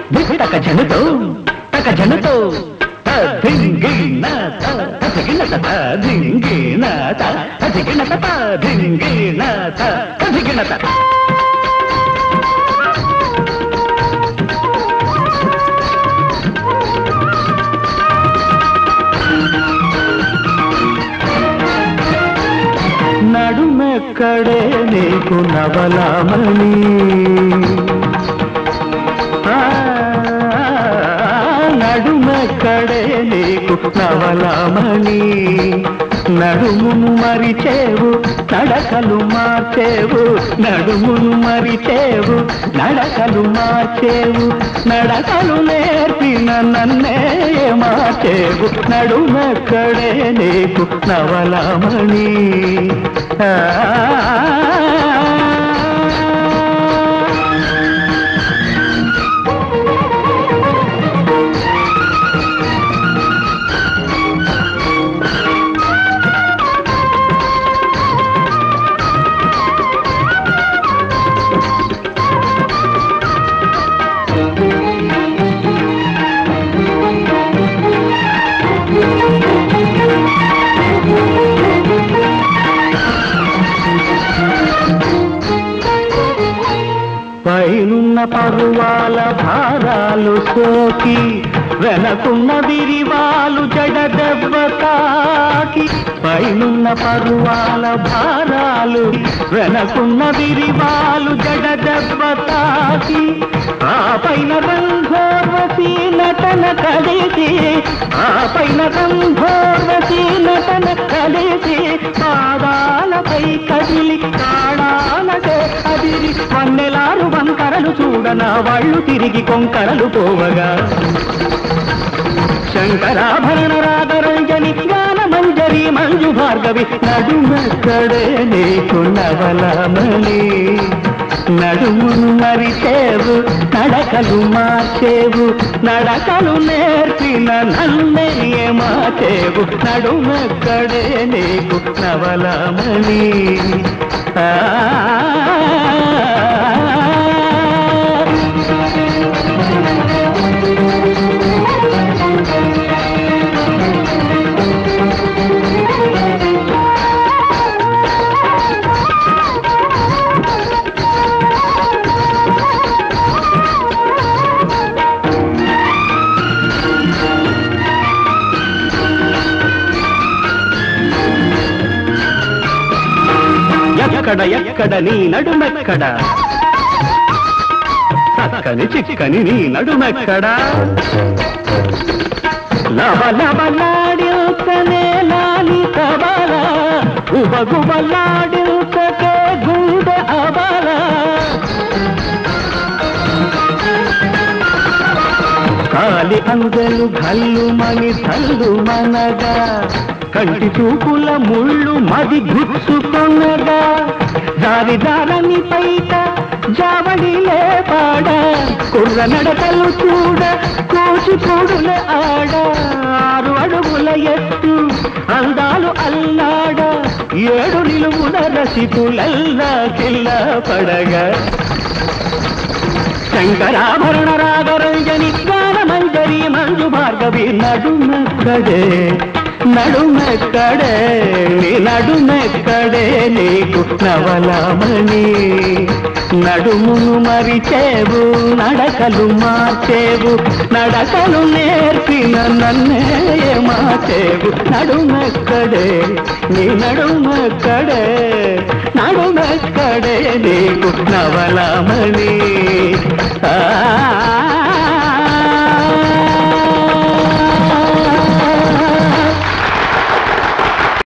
దిట్టక జనతో తక జనతో ధింగిణ ధింగిణ ధింగిణ ధింగిణ ధింగిణ ధింగిణ నడుమెక్కడే నీకు నవలామణి ఆ, నడుమెక్కడే నీకు నవలామణి నడుమును మరిచేవు నడకలు మార్చేవు నడుమును మరిచేవు నడకలు మార్చేవు నడకలు నేర్పిన నన్నే మార్చేవు నడుమెక్కడే నీకు నవలామణి ఆ పైనున్న పరువాల భారాలు సోకి వెనకున్న విరివాలు జడ దెబ్బ తాకి పైనున్న పరువాల భారాలు వెనకున్న విరివాలు జడ దెబ్బ తాకి ఆ పైన రంభోర్వశీ నటన కలిసి ఆ పైన రంభోర్వశీ నటన కలిసి పాదాలపై కదిలి కాడాలకే అదిరి వన్నెలారు వంకరలు చూడన వాళ్ళు తిరిగి కొంకరలు పోవగా శంకరాభరణ రాగరంజని గాన మంజరి మంజు భార్గవి నడుమక్కడే నీకు నవలమణి నడుమును మరిచేవు నడకలు మార్చేవు నడకలు నేర్పిన నన్నే మార్చేవు నడుమక్కడే నీకు నవలమణి ఆ ఎక్కడ ఎక్కడ నీ నడుమెక్కడ చక్కని చిక్కని నీ నడుమెక్కడ లవ లవలాడిల్తనే లాలి కబల ఉబగుబలాడిల్తకే గుండె అబల కాలి అందెలు గల్లు మని తల్లు మనగా కంటి చూపుల ముళ్ళు మది గుచ్చుకొనగా దారి దారని పైట జావడిలే పాడ కుర్ర నడకలు చూడ కూచిపూడుల ఆడ ఆరు అడుగుల ఎత్తు అందాలు అల్లాడ ఏడు నిలువున రసికులల్లా కిల్ల పడగా శంకరాభరణ రాగరంజని గాన మంజరి మంజు భార్గవి నడుమెక్కడే నడుమెక్కడే నీ నడుమెక్కడే నీకు నవలమణి నడుమును మరిచేవు నడకలు మార్చేవు నడకలు నేర్పిన నన్నే మార్చేవు నడుమెక్కడే నీ నడుమెక్కడే నడుమెక్కడే నీకు నవలమణి ఆ